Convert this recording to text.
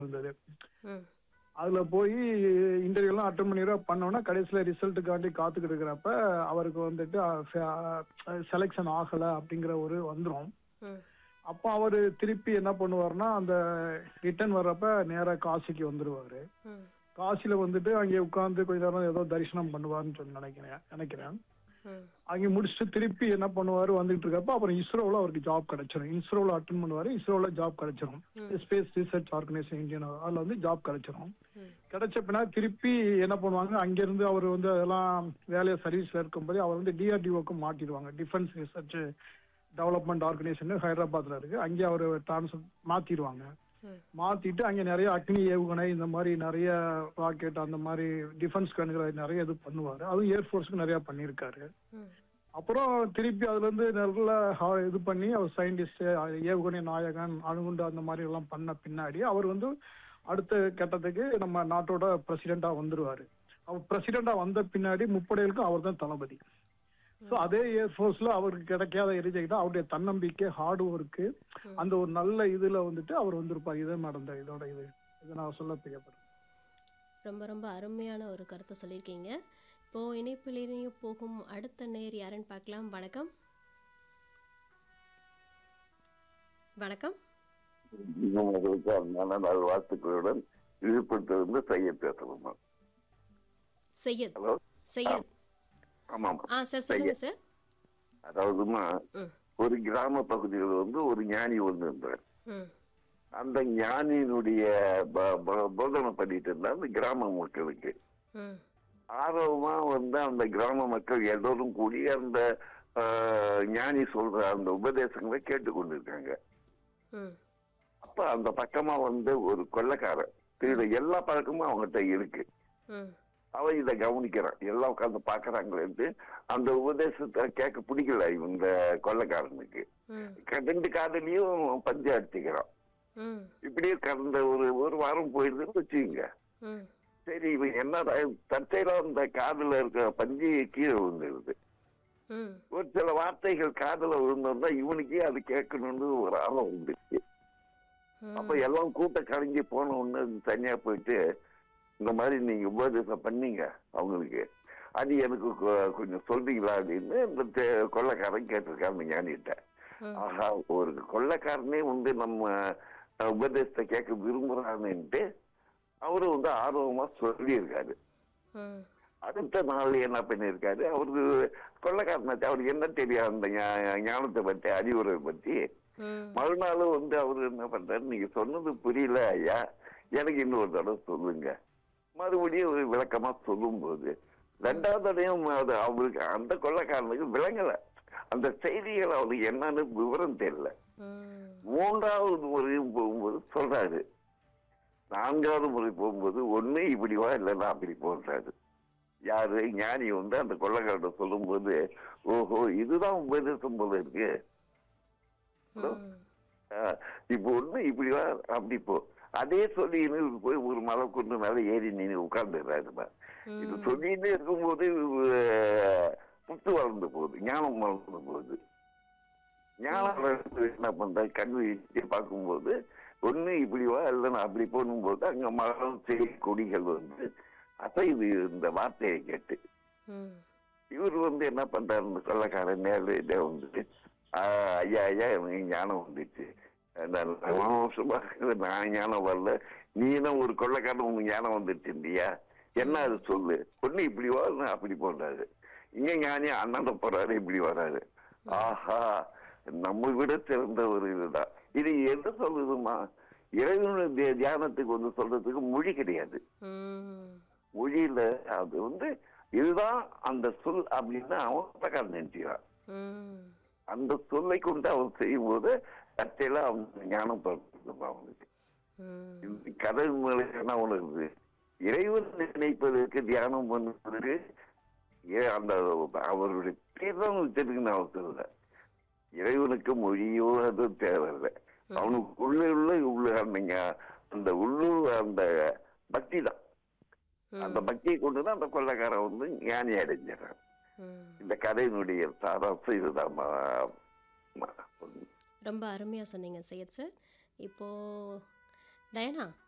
இருந்தது ம் அதுல போய் இன்டர்வியூ எல்லாம் அட்டன் பண்ணிடுற பண்ணோன்னா கடைசியில ரிசல்ட்டுக்காண்டி காத்துக்கிட்டு இருக்கிறப்ப அவருக்கு வந்துட்டு செலெக்ஷன் ஆகல அப்படிங்கிற ஒரு வந்துரும் ம் அப்போ அவரு திருப்பி என்ன பண்ணுவாருன்னா அந்த ரிட்டர்ன் வர்றப்ப நேரா காசிக்கு வந்துருவாரு ம் காசில வந்துட்டு அங்கே உட்கார்ந்து கொஞ்ச நேரம் ஏதோ தரிசனம் பண்ணுவாருன்னு சொல்லி நினைக்கிறேன் நினைக்கிறேன் ம் அங்கே முடிச்சுட்டு திருப்பி என்ன பண்ணுவாரு வந்துட்டு இருக்கப்ப அப்புறம் இஸ்ரோவில் அவருக்கு ஜாப் கிடைச்சிரும் இஸ்ரோவில் அட்டன் பண்ணுவாரு இஸ்ரோவில் ஜாப் கிடைச்சிரும் ஸ்பேஸ் ரிசர்ச் ஆர்கனைசேஷன் இந்தியன் அதில் வந்து ஜாப் கிடைச்சிரும் ம் கிடைச்ச பின்னாடி திருப்பி என்ன பண்ணுவாங்க அங்கிருந்து அவர் வந்து அதெல்லாம் வேலையை சர்வீஸ்ல இருக்கும்போது அவர் வந்து டிஆர்டிஓக்கு மாட்டிடுவாங்க டிஃபென்ஸ் ரிசர்ச் டெவலப்மெண்ட் ஆர்கனைசேஷன் ஹைதராபாத்ல இருக்கு அங்கே அவர் டிரான்ஸ்ஃபர் மாத்திடுவாங்க ம் மாத்திட்டு அங்க நிறைய அக்னி ஏவுகணை இந்த மாதிரி நிறைய ராக்கெட் அந்த மாதிரி டிஃபென்ஸ் கண்களை நிறைய இது பண்ணுவாரு அதுவும் ஏர்ஃபோர்ஸ்க்கு நிறைய பண்ணியிருக்காரு ம் அப்புறம் திருப்பி அதுல இருந்து நல்ல ஹா- இது பண்ணி அவர் சயின்டிஸ்ட் ஏவுகணை நாயகன் அணுகுண்டு அந்த மாதிரி எல்லாம் பண்ண பின்னாடி அவர் வந்து அடுத்த கட்டத்துக்கு நம்ம நாட்டோட பிரசிடென்டா வந்துருவாரு அவர் பிரசிடென்டா வந்த பின்னாடி முப்படைகளுக்கும் அவர் தான் தளபதி ஸோ அதே ஏர்ஃபோர்ஸ்ல அவருக்கு கிடைக்காத எரிஜெக்டா அவருடைய தன்னம்பிக்கை ஹார்ட் ஒர்க்கு அந்த ஒரு நல்ல இதுல வந்துட்டு அவர் வந்திருப்பார் இதே நடந்த இதோட இது இதை நான் சொல்ல பிரியப்படுறேன் ரொம்ப ரொம்ப அருமையான ஒரு கருத்தை சொல்லியிருக்கீங்க இப்போ இணைப்பிலேயே போகும் அடுத்த நேர் யாருன்னு பார்க்கலாம் வணக்கம் வணக்கம் உங்களுக்கு அன்பான நல்வாழ்த்துக்களுடன் விழுப்புரத்திலிருந்து செய்ய பேசணுமா சையத் ஹலோ சையத் ஆமாம் ஆ சார் சொல்லுங்க சார் அதாவதுமா ம் ஒரு கிராம பகுதியில் வந்து ஒரு ஞானி ஒன்று இருந்தார் ம் அந்த ஞானியினுடைய ப- ப- போதனை பண்ணிட்டு இருந்தார் அந்த கிராம மக்களுக்கு ம் ஆர்வமா வந்து அந்த கிராம மக்கள் எல்லோரும் கூடி அந்த ஆஹ், ஞானி சொல்ற அந்த உபதேசங்களை கேட்டுக்கொண்டிருக்காங்க ம் அப்ப அந்த பக்கமா வந்து ஒரு கொள்ளைக்காரன் திருட எல்லா பழக்கமும் அவங்ககிட்ட இருக்கு ம் அவன் இதை கவனிக்கிறான் எல்லாம் உட்காந்து பாக்குறாங்களேன்ட்டு அந்த உபதேசத்தை கேட்க பிடிக்கல இந்த கொள்ளைக்காரனுக்கு ம் க- ரெண்டு காதலையும் பஞ்சு அடிச்சுக்கிறான் ம் இப்படியே கடந்த ஒரு ஒரு வாரம் போயிருதுன்னு வச்சுக்கோங்க ம் சரி இவன் என்ன தற்செயலா அந்த காதுல இருக்க பஞ்சு கீழே விழுந்துருது ம் ஒரு சில வார்த்தைகள் காதுல விழுந்தோம்னா இவனுக்கே அது கேட்கணும்னு ஒரு ஆர்வம் வந்துச்சு அப்ப எல்லாம் கூட்டம் கலைஞ்சு போன உடனே தனியா போயிட்டு இந்த மாதிரி நீங்க உபதேசம் பண்ணீங்க அவங்களுக்கு அது எனக்கு கொ- கொஞ்சம் சொல்றீங்களா அப்படின்னு இந்த தே- கொள்ளைக்காரன் கேட்டிருக்கான் அந்த ஞானிகிட்ட ம் ஆஹா ஒரு கொள்ளைக்காரனே வந்து நம்ம அஹ், உபதேசத்தை கேட்க விரும்புறான்னுட்டு அவரு வந்து ஆர்வமா சொல்லியிருக்காரு ம் அடுத்த நாள் என்ன பண்ணியிருக்காரு அவருக்கு கொள்ளைக்காரனை அவருக்கு என்ன தெரியும் அந்த ஞா- ஞானத்தை பத்தி அறிவுரை பத்தி ம் மறுநாள் வந்து அவரு என்ன பண்றாரு நீங்க சொன்னது புரியல ஐயா எனக்கு இன்னொரு தடவை சொல்லுங்க மறுபடியும் ஒரு விளக்கமா சொல்லும்போது ரெண்டாவது தடவையும் அது அவருக்கு அந்த கொள்ளைக்காரனுக்கு விளங்கல அந்த செய்திகள் அவருக்கு என்னன்னு விவரம் தெரியல ம் மூன்றாவது முறையும் போகும்போது சொல்றாரு நான்காவது முறை போகும்போது ஒண்ணு இப்படி வா இல்லைன்னா அப்படி போன்றாரு யாரு ஞானி வந்து அந்த கொள்ளைக்காரன் சொல்லும்போது ஓஹோ இதுதான் உபதேசம் போல இருக்கு ம் ஆஹ் இப்போ ஒண்ணு இப்படி வா அப்படி போ அதே சொல்லி இவரு போய் ஒரு மலை கொண்டு மேல ஏறி நின்று உட்கார்ந்துடுறாரு இது ம் சொல்லிட்டு இருக்கும்போது ஆஹ், புத்து வளர்ந்து போகுது ஞானம் வளர்ந்து போகுது ஞானம் வளர்ந்து என்ன பண்ற கண் வீழ்ச்சி பார்க்கும்போது ஒண்ணு இப்படி வா இல்லைன்னா அப்படி போகும்போது அங்க மரம் செடி கொடிகள் வந்து அசைது இந்த வார்த்தையை கேட்டு ம் இவர் வந்து என்ன பண்றாரு இந்த கொள்ளக்காரன் நேரில் வந்துட்டு "ஆஹ், ஐயா ஐயா எனக்கு ஞானம் வந்துச்சு நான் ரொம்ப வருஷமா இருக்குது, நான் ஞானம் வரல நீ தான் ஒரு கொள்ளைக்காரன் உனக்கு ஞானம் வந்துருச்சு இல்லையா என்ன அது சொல்லு ஒண்ணு இப்படி வா இல்லைன்னா அப்படி போடுறாரு இங்க ஞானி அண்ணாண்ட போறாரு இப்படி வராரு ஆஹா நம்ம விட சிறந்த ஒரு இதுதான் இது எது சொல்லுதுமா இறைவனுடைய தியானத்துக்கு வந்து சொல்றதுக்கு மொழி கிடையாது ம் மொழியில அது வந்து இதுதான் அந்த சொல் அப்படின்னு அவன் பிரகாரம் நினைச்சுக்கிறான் ம் அந்த சொல்லை கொண்டு அவன் செய்யும் போது தற்செயல அவன் ஞானம் பிறகு அவனுக்கு ம் இந்த கதை மேல என்ன உணருது இறைவன் நினைப்பதற்கு தியானம் பண்ணுவதற்கு ஏ- அந்த அவருடைய பேர் தான் வச்சிருக்குன்னு அவசியம் இல்லை இறைவனுக்கு மொழியோ அது தேவையில்லை அவனுக்கு உள்ள உள்ள உள்ள அந்த ஞா- அந்த உள்ளூர் அந்த பக்தி தான் அந்த பக்தியை கொண்டுதான் அந்த கொள்ளைக்காரன் வந்து ஞானி அடைஞ்சிடறான் ம் இந்த கதையினுடைய சாராம்சம் இதுதான் ம- ம- ரொம்ப அருமையாக சொன்னீங்க சையத் சார் இப்போது டயனா